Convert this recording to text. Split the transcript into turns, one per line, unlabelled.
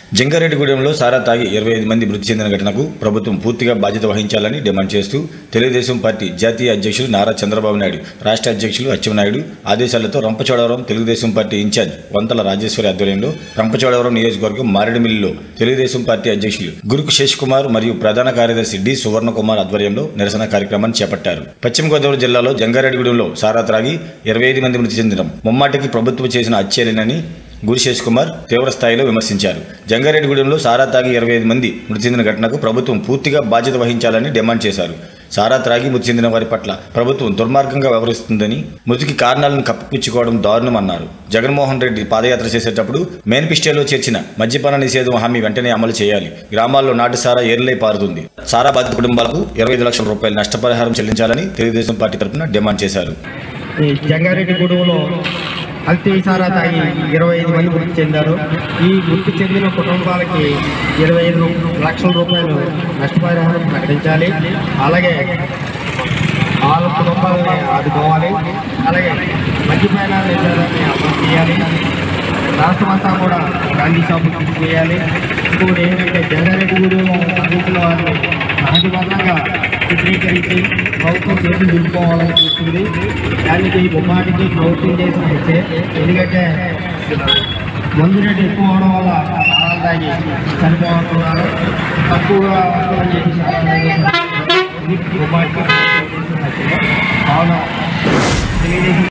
జంగారెడ్డిగూడెంలో సారా తాగి ఇరవై ఐదు మంది మృతి చెందిన ఘటనకు ప్రభుత్వం పూర్తిగా బాధ్యత వహించాలని డిమాండ్ చేస్తూ తెలుగుదేశం పార్టీ జాతీయ అధ్యక్షులు నారా చంద్రబాబు నాయుడు రాష్ట్ర అధ్యక్షులు అచ్చెన్నాయుడు ఆదేశాలతో రంపచోడవరం తెలుగుదేశం పార్టీ ఇన్ఛార్జ్ వంతల రాజేశ్వరి ఆధ్వర్యంలో రంపచోడవరం నియోజకవర్గం మారేడుమిల్లిలో తెలుగుదేశం పార్టీ అధ్యక్షులు గురుకు శేష్ కుమార్ మరియు ప్రధాన కార్యదర్శి డి సువర్ణకుమార్ ఆధ్వర్యంలో నిరసన కార్యక్రమాన్ని చేపట్టారు పశ్చిమ గోదావరి జిల్లాలో జంగారెడ్డిగూడెంలో సారా త్రాగి ఇరవై ఐదు మంది మృతి చెందడం ముమ్మాటికి ప్రభుత్వం చేసిన హత్యలేనని గురుశేష్ కుమార్ తీవ్ర స్థాయిలో విమర్శించారు జంగారెడ్డిగూడెంలో సారా తాగి ఇరవై ఐదు మంది మృతి చెందిన ఘటనకు ప్రభుత్వం పూర్తిగా బాధ్యత వహించాలని డిమాండ్ చేశారు సారా త్రాగి మృతి చెందిన వారి పట్ల ప్రభుత్వం దుర్మార్గంగా వ్యవహరిస్తుందని మృతికి కారణాలను కప్పిపుచ్చుకోవడం దారుణమన్నారు జగన్మోహన్ రెడ్డి పాదయాత్ర చేసేటప్పుడు మేనిఫెస్టోలో చేర్చిన మద్యపాన నిషేధం హామీ వెంటనే అమలు చేయాలి గ్రామాల్లో నాటు సారా ఏర్లై పారుతుంది సారా బాధిత కుటుంబాలకు ఇరవై ఐదు లక్షల రూపాయల నష్టపరిహారం చెల్లించాలని తెలుగుదేశం పార్టీ తరఫున డిమాండ్ చేశారు
ఈ జంగారెడ్డి గూడెంలో కల్తీ సారా తాగి ఇరవై ఐదు మంది మృతి చెందారు ఈ మృతి చెందిన కుటుంబాలకి ఇరవై ఐదు రూ- లక్షల రూపాయలు నష్టపరిహారం ప్రకటించాలి అలాగే వాళ్ళ కుటుంబాలని ఆదుకోవాలి అలాగే మద్యపాన నిషేధాన్ని అమలు చేయాలి రాష్ట్రమంతా కూడా గాంధీ షాపు చేయాలి ఇంకోటి ఏంటంటే జంగారెడ్డి గూడెంలో సాధించిన వారిని సహజబద్ధంగా చిత్రీకరించి ప్రభుత్వం చేతులు దులుపుకోవాలని చూస్తుంది దానికి ముమ్మాటికి ప్రభుత్వం చేసిన హత్యే. ఎందుకంటే మందు రేటు ఎక్కువ అవడం వల్ల ప్రాణాలు తాగి చనిపోతున్నారు తక్కువగా వస్తుందని చెప్పి చాలా మంది ఇది ముమ్మాటికి ప్రభుత్వం చేసిన హత్యే. కావున తెలుగుదేశం